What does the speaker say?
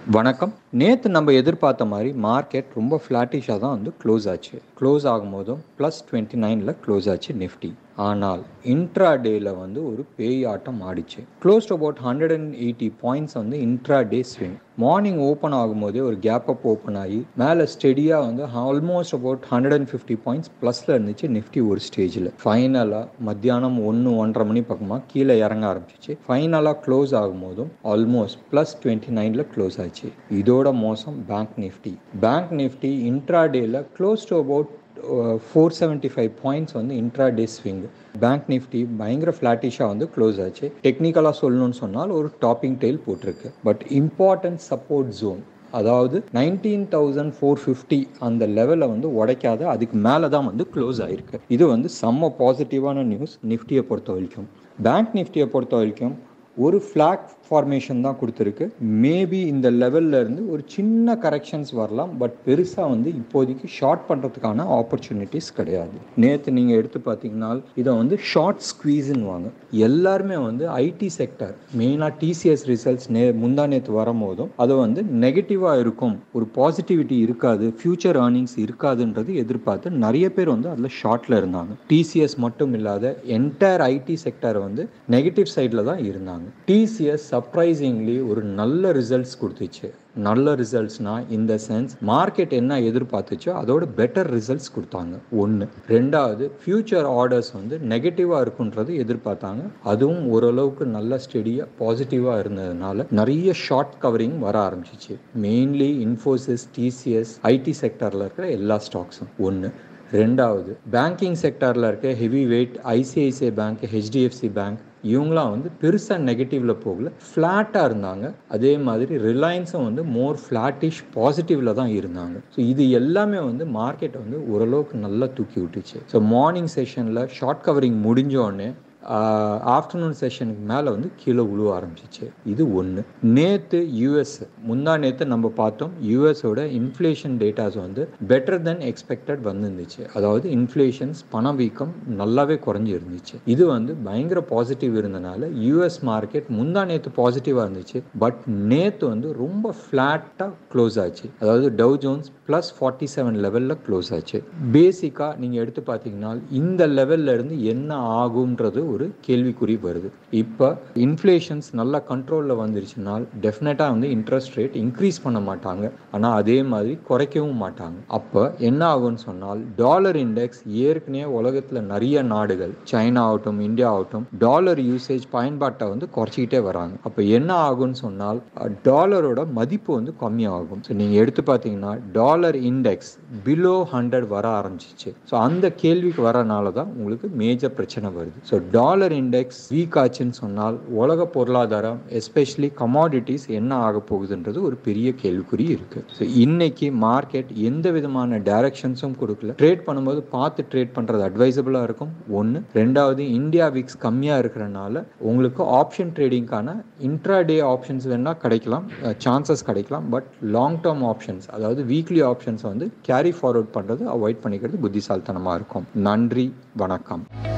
வணக்கம் நேற்று நம்ம எதிர்பார்த்த மாதிரி மார்க்கெட் ரொம்ப ஃப்ளாட்டிஷாக தான் வந்து க்ளோஸ் ஆச்சு க்ளோஸ் ஆகும்போதும் ப்ளஸ் டுவெண்ட்டி நைனில் க்ளோஸ் ஆச்சு நிஃப்டி ஆனால் இன்ட்ரா டேயில் வந்து ஒரு பேய் ஆட்டம் ஆடிச்சு close about hundred and eighty points வந்து intraday swing morning open ஆகும்போதே ஒரு கேப் அப் ஓப்பன் ஆகி மேலே ஸ்டெடியாக வந்து almost about hundred and fifty points ப்ளஸில் இருந்துச்சு நிஃப்டி ஒரு ஸ்டேஜில் ஃபைனலாக மத்தியானம் ஒன்று ஒன்றரை மணி பக்கமாக கீழே இறங்க ஆரம்பிச்சிச்சு ஃபைனலாக க்ளோஸ் ஆகும்போதும் ஆல்மோஸ்ட் ப்ளஸ் டுவெண்ட்டி நைனில் க்ளோஸ் ஆச்சு இதோட மோசம் பேங்க் நிஃப்டி பேங்க் நிஃப்டி இன்ட்ரா டேயில் close to about four seventy five points வந்து intraday swing bank Nifty பயங்கர ஃப்ளாட்டிஷாக வந்து க்ளோஸ் ஆச்சு டெக்னிக்கலாக சொல்லணும்னு சொன்னால் ஒரு டாப்பிங் டெயில் போட்டிருக்கு பட் இம்பார்ட்டன்ட் சப்போர்ட் ஜோன் அதாவது நைன்டீன் தௌசண்ட் ஃபோர் ஃபிஃப்டி அந்த லெவலை வந்து உடைக்காத அதுக்கு மேலே தான் வந்து க்ளோஸ் ஆயிருக்கு இது வந்து செம்ம பாசிட்டிவான நியூஸ் நிஃப்டியை பொறுத்த வரைக்கும் பேங்க் நிஃப்டியை பொறுத்த வரைக்கும் ஒரு ஃப்ளாக் ஃபார்மேஷன் தான் கொடுத்துருக்கு மேபி இந்த லெவல்ல இருந்து ஒரு சின்ன கரெக்ஷன்ஸ் வரலாம் பட் பெருசாக வந்து இப்போதைக்கு ஷார்ட் பண்ணுறதுக்கான ஆப்பர்ச்சுனிட்டிஸ் கிடையாது நேற்று நீங்கள் எடுத்து பார்த்தீங்கன்னா இதை வந்து ஷார்ட் ஸ்குவீஸ்ன்னு வாங்க எல்லாருமே வந்து ஐடி செக்டர் மெயினாக டிசிஎஸ் ரிசல்ட்ஸ் நே முந்தா நேற்று வரும்போதும் அது வந்து நெகட்டிவாக இருக்கும் ஒரு பாசிட்டிவிட்டி இருக்காது ஃபியூச்சர் ஏர்னிங்ஸ் இருக்காதுன்றது எதிர்பார்த்து நிறைய பேர் வந்து அதில் ஷார்ட்டில் இருந்தாங்க டிசிஎஸ் மட்டும் இல்லாத என்டையர் ஐடி செக்டர் வந்து நெகட்டிவ் சைடில் தான் இருந்தாங்க டிசிஎஸ் சர்ப்ரைசிங்லி ஒரு நல்ல ரிசல்ட்ஸ் கொடுத்துச்சு நல்ல ரிசல்ட்ஸ்னா இந்த சென்ஸ் மார்க்கெட் என்ன எதிர்பார்த்துச்சோ அதோட பெட்டர் ரிசல்ட்ஸ் கொடுத்தாங்க ஒன்று ரெண்டாவது ஃபியூச்சர் ஆர்டர்ஸ் வந்து நெகட்டிவாக இருக்குன்றது எதிர்பார்த்தாங்க அதுவும் ஓரளவுக்கு நல்ல ஸ்டெடியாக பாசிட்டிவாக இருந்ததுனால நிறைய ஷார்ட் கவரிங் வர ஆரம்பிச்சிச்சு மெயின்லி இன்ஃபோசிஸ் டிசிஎஸ் ஐடி செக்டரில் இருக்கிற எல்லா ஸ்டாக்ஸும் ஒன்று ரெண்டாவது பேங்கிங் செக்டரில் இருக்க heavyweight ICICI bank HDFC bank இவங்களாம் வந்து பெருசாக நெகட்டிவில் போகல ஃப்ளாட்டாக இருந்தாங்க அதே மாதிரி ரிலையன்ஸும் வந்து மோர் ஃப்ளாட்டிஷ் பாசிட்டிவில் தான் இருந்தாங்க ஸோ இது எல்லாமே வந்து மார்க்கெட்டை வந்து ஓரளவுக்கு நல்லா தூக்கி விட்டுச்சு ஸோ மார்னிங் செஷனில் ஷார்ட் கவரிங் முடிஞ்சோடனே ஆஃப்டர்நூன் செஷனுக்கு மேலே வந்து கீழே உழுவ ஆரம்பிச்சிச்சு இது ஒன்று நேற்று யூஎஸ் முந்தா நேற்று நம்ம பார்த்தோம் யூஎஸோட இன்ஃப்ளேஷன் டேட்டாஸ் வந்து பெட்டர் தென் எக்ஸ்பெக்டட் வந்துருந்துச்சு அதாவது இன்ஃப்ளேஷன்ஸ் பணவீக்கம் நல்லாவே குறைஞ்சி இருந்துச்சு இது வந்து பயங்கர பாசிட்டிவ் இருந்தனால யூஎஸ் மார்க்கெட் முந்தா நேற்று பாசிட்டிவாக இருந்துச்சு பட் நேற்று வந்து ரொம்ப ஃப்ளாட்டாக க்ளோஸ் ஆச்சு அதாவது Dow Jones plus forty seven லெவலில் க்ளோஸ் ஆச்சு பேசிக்காக நீங்கள் எடுத்து பார்த்தீங்கன்னா இந்த லெவல்ல இருந்து என்ன ஆகுன்றது ஒரு கேள்விக்குறி வருது இப்போ இன்ஃப்ளேஷன்ஸ் நல்லா கண்ட்ரோலில் வந்துருச்சுனால் டெஃபினட்டாக வந்து இன்ட்ரெஸ்ட் ரேட் இன்க்ரீஸ் பண்ண மாட்டாங்க ஆனால் அதே மாதிரி குறைக்கவும் மாட்டாங்க அப்போ என்ன ஆகும்னு சொன்னால் டாலர் இண்டெக்ஸ் ஏற்கனவே உலகத்தில் நிறைய நாடுகள் சைனா ஆகட்டும் இந்தியா ஆகட்டும் டாலர் யூசேஜ் பயன்பாட்டை வந்து குறைச்சிக்கிட்டே வராங்க அப்போ என்ன ஆகும்னு சொன்னால் டாலரோட மதிப்பு வந்து கம்மியாகும் ஸோ நீங்கள் எடுத்து பார்த்தீங்கன்னா டாலர் இண்டெக்ஸ் பிலோ ஹண்ட்ரட் வர ஆரம்பிச்சிச்சு ஸோ அந்த கேள்விக்கு வரனால தான் உங்களுக்கு மேஜர் பிரச்சனை வருது ஸோ டாலர் இண்டெக்ஸ் வீக் ஆச்சுன்னு சொன்னால் உலக பொருளாதாரம் எஸ்பெஷலி கமாடிட்டிஸ் என்ன ஆக போகுதுன்றது ஒரு பெரிய கேள்விக்குறி இருக்கு ஸோ இன்னைக்கு மார்க்கெட் எந்த விதமான டைரக்ஷன்ஸும் கொடுக்கல ட்ரேட் பண்ணும்போது பார்த்து ட்ரேட் பண்ணுறது அட்வைசபிளாக இருக்கும் ஒன்று ரெண்டாவது இந்தியா விக்ஸ் கம்மியாக இருக்கிறனால உங்களுக்கு ஆப்ஷன் ட்ரேடிங்கான இன்ட்ரா டே ஆப்ஷன்ஸ் வேணால் கிடைக்கலாம் சான்சஸ் கிடைக்கலாம் பட் லாங் டேர்ம் ஆப்ஷன்ஸ் அதாவது வீக்லி ஆப்ஷன்ஸ் வந்து கேரி ஃபார்வர்ட் பண்ணுறது அவாய்ட் பண்ணிக்கிறது புத்திசாலித்தனமாக இருக்கும் நன்றி வணக்கம்